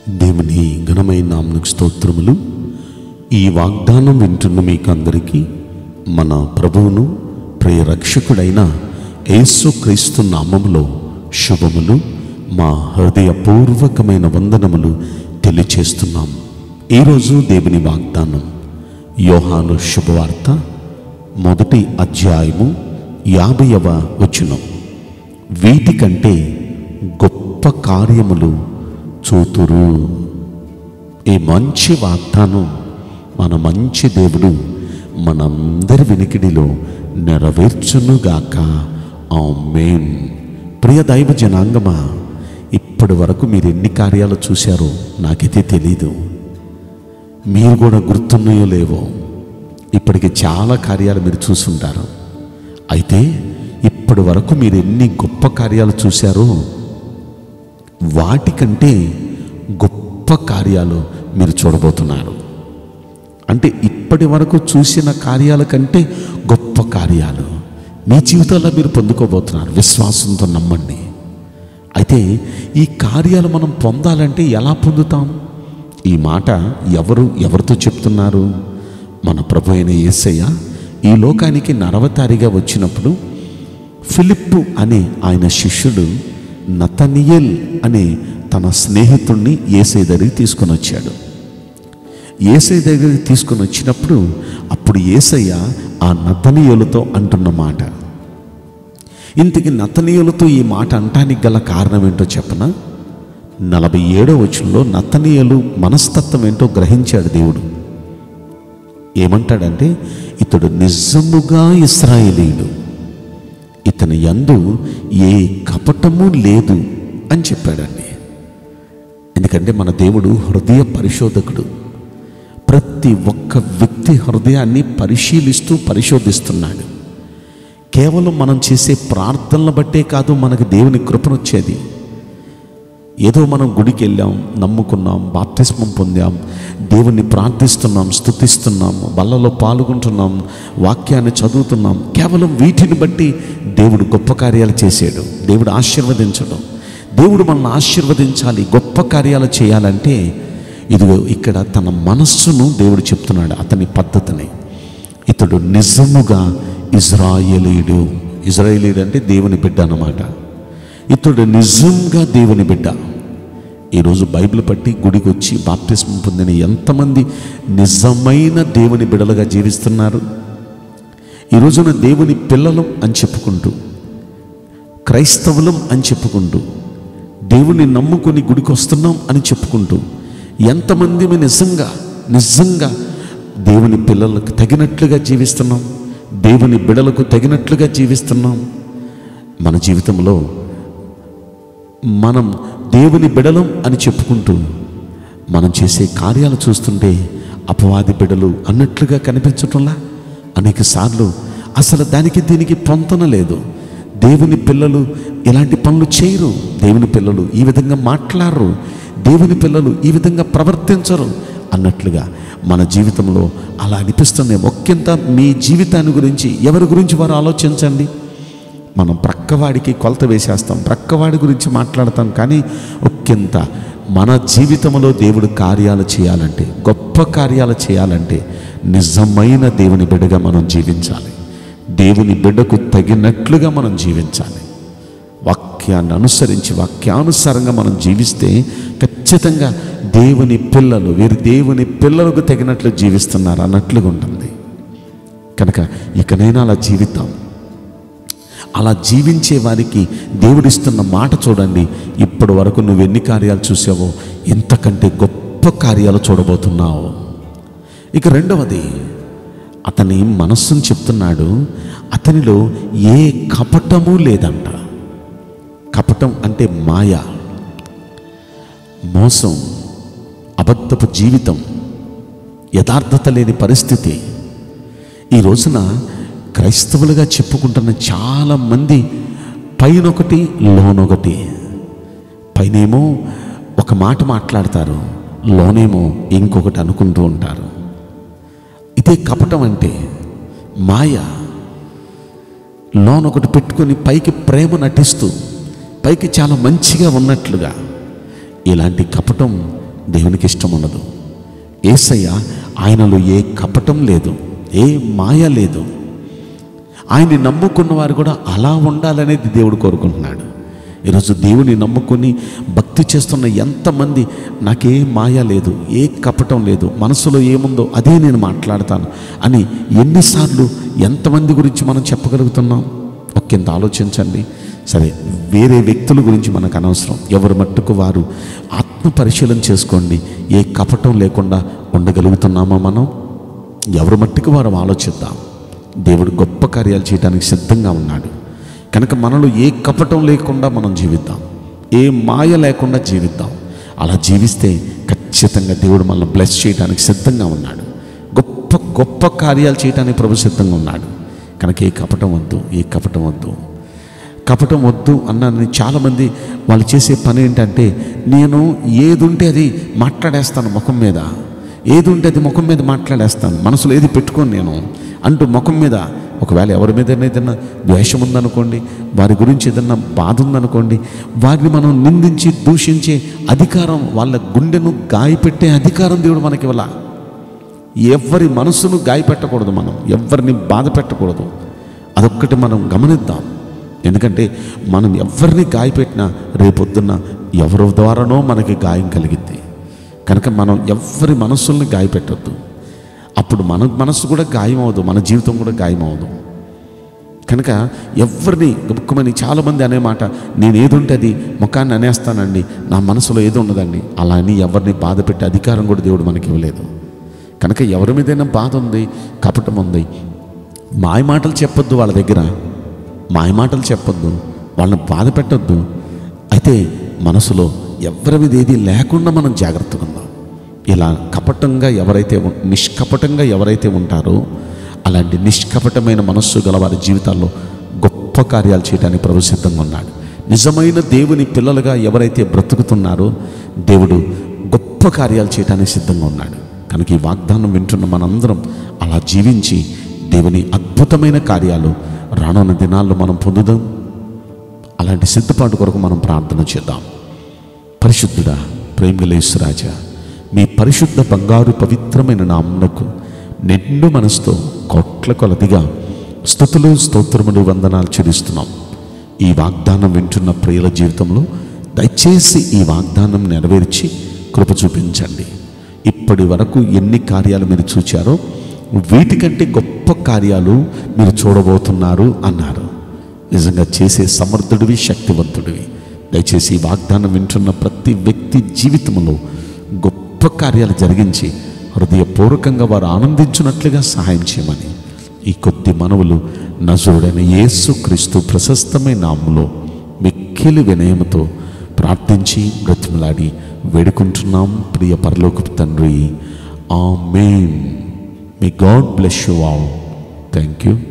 దేవుని ఘనమైన నామకు స్తోత్రములు ఈ వాగ్దానం వింటున్న మీకందరికీ మన ప్రభువును ప్రియ రక్షకుడైన యేసుక్రీస్తు నామములో శుభములు మా హృదయపూర్వకమైన వందనములు తెలియచేస్తున్నాం ఈరోజు దేవుని వాగ్దానం యోహాను శుభవార్త మొదటి అధ్యాయము యాభైవ వచనం వీటికంటే గొప్ప కార్యములు చూతురు ఈ మంచి వాగ్దానం మన మంచి దేవుడు మనందరి వినికిడిలో నెరవేర్చునుగాక ఆమేన్ ప్రియ దైవ జనాంగమా ఇప్పటి వరకు మీరు ఎన్ని కార్యాలు చూశారో నాకైతే తెలీదు మీరు కూడా గుర్తున్నాయో లేవో ఇప్పటికి చాలా కార్యాలు మీరు చూసుంటారు అయితే ఇప్పటి వరకు మీరు ఎన్ని గొప్ప కార్యాలు చూశారో వాటికంటే గొప్ప కార్యాలు మీరు చూడబోతున్నారు అంటే ఇప్పటి వరకు చూసిన కార్యాల కంటే గొప్ప కార్యాలు మీ జీవితంలో మీరు పొందుకోబోతున్నారు విశ్వాసంతో నమ్మండి అయితే ఈ కార్యాలు మనం పొందాలంటే ఎలా పొందుతాం ఈ మాట ఎవరు ఎవరితో చెప్తున్నారు మన ప్రభు అయిన యేసయ్య ఈ లోకానికి నరవతారిగా వచ్చినప్పుడు ఫిలిప్పు అనే ఆయన శిష్యుడు నతనియల్ అనే తన స్నేహితుణ్ణి ఏసై దగ్గరికి తీసుకొని వచ్చాడు ఏసై దగ్గరికి తీసుకొని వచ్చినప్పుడు అప్పుడు ఏసయ్య ఆ నతనీయులతో అంటున్న మాట ఇంతకి నతనీయులతో ఈ మాట అంటానికి గల కారణం ఏంటో చెప్పనా నలభై ఏడో వచనంలో నతనీయులు మనస్తత్వం ఏంటో గ్రహించాడు దేవుడు ఏమంటాడంటే ఇతడు నిజముగా ఇస్రాయేలీయుడు ఇతని యందు ఏ కపటము లేదు అని చెప్పాడండి ఎందుకంటే మన దేవుడు హృదయ పరిశోధకుడు ప్రతి ఒక్క వ్యక్తి హృదయాన్ని పరిశీలిస్తూ పరిశోధిస్తున్నాడు కేవలం మనం చేసే ప్రార్థనలు బట్టే కాదు మనకు దేవుని కృపనొచ్చేది ఏదో మనం గుడికి వెళ్ళాం నమ్ముకున్నాం బాప్తిస్మం పొందాం దేవుణ్ణి ప్రార్థిస్తున్నాం స్తుతిస్తున్నాం బల్లలో పాల్గొంటున్నాం వాక్యాన్ని చదువుతున్నాం కేవలం వీటిని బట్టి దేవుడు గొప్ప కార్యాలు చేసాడు దేవుడు ఆశీర్వదించడం దేవుడు మనల్ని ఆశీర్వదించాలి గొప్ప కార్యాలు చేయాలంటే ఇదిగో ఇక్కడ తన మనస్సును దేవుడు చెప్తున్నాడు అతని పద్ధతిని ఇతడు నిజముగా ఇజ్రాయేలీయుడు ఇజ్రాయేలీయుడు అంటే దేవుని బిడ్డ అన్నమాట ఇతడు నిజంగా దేవుని బిడ్డ ఈరోజు బైబిల్ పట్టి గుడికి వచ్చి బాప్తిస్మం పొందిన ఎంతమంది నిజమైన దేవుని బిడలుగా జీవిస్తున్నారు ఈ రోజున దేవుని పిల్లలం అని చెప్పుకుంటూ క్రైస్తవులం అని చెప్పుకుంటూ దేవుని నమ్ముకొని గుడికి వస్తున్నాం అని చెప్పుకుంటూ ఎంతమంది మేము నిజంగా నిజంగా దేవుని పిల్లలకు తగినట్లుగా జీవిస్తున్నాం దేవుని బిడలకు తగినట్లుగా జీవిస్తున్నాం మన జీవితంలో మనం దేవుని బిడలం అని చెప్పుకుంటూ మనం చేసే కార్యాలు చూస్తుంటే అపవాది బిడలు అన్నట్లుగా కనిపించటంలా అనేక సార్లు అసలు దానికి దీనికి పొంతన లేదు దేవుని పిల్లలు ఇలాంటి పనులు చేయరు దేవుని పిల్లలు ఈ విధంగా మాట్లాడరు దేవుని పిల్లలు ఈ విధంగా ప్రవర్తించరు అన్నట్లుగా మన జీవితంలో అలా అనిపిస్తుంది ఒక్కింత మీ జీవితాన్ని గురించి ఎవరి గురించి వారు ఆలోచించండి మనం ప్రక్కవాడికి కొలత వేసేస్తాం ప్రక్కవాడి గురించి మాట్లాడతాం కానీ ఒక్కింత మన జీవితంలో దేవుడు కార్యాలు చేయాలంటే గొప్ప కార్యాలు చేయాలంటే నిజమైన దేవుని బిడ్డగా మనం జీవించాలి దేవుని బిడ్డకు తగినట్లుగా మనం జీవించాలి వాక్యాన్ని అనుసరించి వాక్యానుసారంగా మనం జీవిస్తే ఖచ్చితంగా దేవుని పిల్లలు వీరు దేవుని పిల్లలకు తగినట్లు జీవిస్తున్నారు అన్నట్లుగా ఉంటుంది కనుక ఇకనైనా అలా జీవితాం అలా జీవించే వారికి దేవుడిస్తున్న మాట చూడండి ఇప్పటి వరకు నువ్వు ఎన్ని కార్యాలు చూసావో ఇంతకంటే గొప్ప కార్యాలు చూడబోతున్నావు ఇక రెండవది అతని మనస్సును చెప్తున్నాడు అతనిలో ఏ కపటము లేదంట కపటం అంటే మాయ మోసం అబద్ధపు జీవితం యథార్థత లేని పరిస్థితి ఈ రోజున క్రైస్తవులుగా చెప్పుకుంటున్న చాలామంది పైనొకటి లోనొకటి పైనేమో ఒక మాట మాట్లాడతారు లోనేమో ఇంకొకటి అనుకుంటూ ఉంటారు ఇదే కపటం అంటే మాయ లోనొకటి పెట్టుకొని పైకి ప్రేమ నటిస్తూ పైకి చాలా మంచిగా ఉన్నట్లుగా ఇలాంటి కపటం దేవునికి ఇష్టం ఉండదు ఏసయ్య ఆయనలో ఏ కపటం లేదు ఏ మాయ లేదు ఆయన్ని నమ్ముకున్న వారు కూడా అలా ఉండాలనేది దేవుడు కోరుకుంటున్నాడు ఈరోజు దేవుని నమ్ముకొని భక్తి చేస్తున్న ఎంతమంది నాకే మాయ లేదు ఏ కపటం లేదు మనసులో ఏముందో అదే నేను మాట్లాడతాను అని ఎన్నిసార్లు ఎంతమంది గురించి మనం చెప్పగలుగుతున్నాం ఒకంత ఆలోచించండి సరే వేరే వ్యక్తుల గురించి మనకు అనవసరం ఎవరి మట్టుకు వారు ఆత్మ పరిశీలన చేసుకోండి ఏ కపటం లేకుండా ఉండగలుగుతున్నామా మనం ఎవరి మట్టుకు వారు ఆలోచిద్దాం దేవుడు గొప్ప కార్యాలు చేయడానికి సిద్ధంగా ఉన్నాడు కనుక మనలో ఏ కపటం లేకుండా మనం జీవిద్దాం ఏ మాయ లేకుండా జీవిద్దాం అలా జీవిస్తే ఖచ్చితంగా దేవుడు మనల్ని బ్లెస్ చేయడానికి సిద్ధంగా ఉన్నాడు గొప్ప గొప్ప కార్యాలు చేయడానికి ప్రభు సిద్ధంగా ఉన్నాడు కనుక ఏ కపటం వద్దు ఏ కపటం వద్దు కపటం వద్దు అన్నానని చాలామంది వాళ్ళు చేసే పని ఏంటంటే నేను ఏది ఉంటే అది మాట్లాడేస్తాను ముఖం మీద ఏది ఉంటే అది ముఖం మీద మాట్లాడేస్తాను మనసులో ఏది పెట్టుకోను నేను అంటూ ముఖం మీద ఒకవేళ ఎవరి మీద ఏదైనా ద్వేషం ఉందనుకోండి వారి గురించి ఏదన్నా బాధ ఉందనుకోండి వారిని మనం నిందించి దూషించే అధికారం వాళ్ళ గుండెను గాయపెట్టే అధికారం దేవుడు మనకి ఇవ్వాల ఎవరి మనసును గాయపెట్టకూడదు మనం ఎవరిని బాధ పెట్టకూడదు అదొక్కటి మనం గమనిద్దాం ఎందుకంటే మనం ఎవరిని గాయపెట్టినా రేపొద్దున్న ఎవరి ద్వారానో మనకి గాయం కలిగింది కనుక మనం ఎవరి మనస్సుల్ని గాయపెట్టద్దు అప్పుడు మన మనస్సు కూడా గాయం అవ్వదు మన జీవితం కూడా గాయం అవ్వదు కనుక ఎవరిని గబుక్కుమని చాలామంది అనే మాట నేను ఏది ఉంటే అది ముఖాన్ని అనేస్తానండి నా మనసులో ఏది ఉండదండి అలా అని ఎవరిని బాధ పెట్టే అధికారం కూడా దేవుడు మనకి ఇవ్వలేదు కనుక ఎవరి మీదైనా బాధ ఉంది కపటం ఉంది మాయ మాటలు చెప్పొద్దు వాళ్ళ దగ్గర మాయ మాటలు చెప్పొద్దు వాళ్ళని బాధ పెట్టొద్దు అయితే మనసులో ఎవరి మీద ఏది లేకుండా మనం జాగ్రత్తగా ఉందాం ఇలా కపటంగా ఎవరైతే ఉం- నిష్కపటంగా ఎవరైతే ఉంటారో అలాంటి నిష్కపటమైన మనస్సు గల వారి జీవితాల్లో గొప్ప కార్యాలు చేయడానికి ప్రభు సిద్ధంగా ఉన్నాడు నిజమైన దేవుని పిల్లలుగా ఎవరైతే బ్రతుకుతున్నారో దేవుడు గొప్ప కార్యాలు చేయడానికి సిద్ధంగా ఉన్నాడు కనుక ఈ వాగ్దానం వింటున్న మనందరం అలా జీవించి దేవుని అద్భుతమైన కార్యాలు రానున్న దినాల్లో మనం పొందుదాం అలాంటి సిద్ధపాటు కొరకు మనం ప్రార్థన చేద్దాం పరిశుద్ధుడా ప్రేమలేశ్వరాజా మీ పరిశుద్ధ బంగారు పవిత్రమైన నామునకు నిండు మనసుతో కోట్ల కొలదిగా స్థుతులు స్తోత్రములు వందనాలు చెల్లిస్తున్నాం ఈ వాగ్దానం వింటున్న ప్రియుల జీవితంలో దయచేసి ఈ వాగ్దానం నెరవేర్చి కృప చూపించండి ఇప్పటి వరకు ఎన్ని కార్యాలు మీరు చూచారో వీటికంటే గొప్ప కార్యాలు మీరు చూడబోతున్నారు అన్నారు నిజంగా చేసే సమర్థుడివి శక్తివంతుడివి దయచేసి ఈ వాగ్దానం వింటున్న ప్రతి వ్యక్తి జీవితంలో గొప్ప కార్యాలు జరిగించి హృదయపూర్వకంగా వారు ఆనందించున్నట్లుగా సహాయం చేయమని ఈ కొద్ది మనవులు నజరుడైన యేసు క్రీస్తు ప్రశస్తమైన నామములో మిక్కిలి వినయముతో ప్రార్థించి బ్రతిమలాడి వేడుకుంటున్నాం ప్రియ పరలోకపు తండ్రి ఆ మెయిన్ మీ God bless you all thank you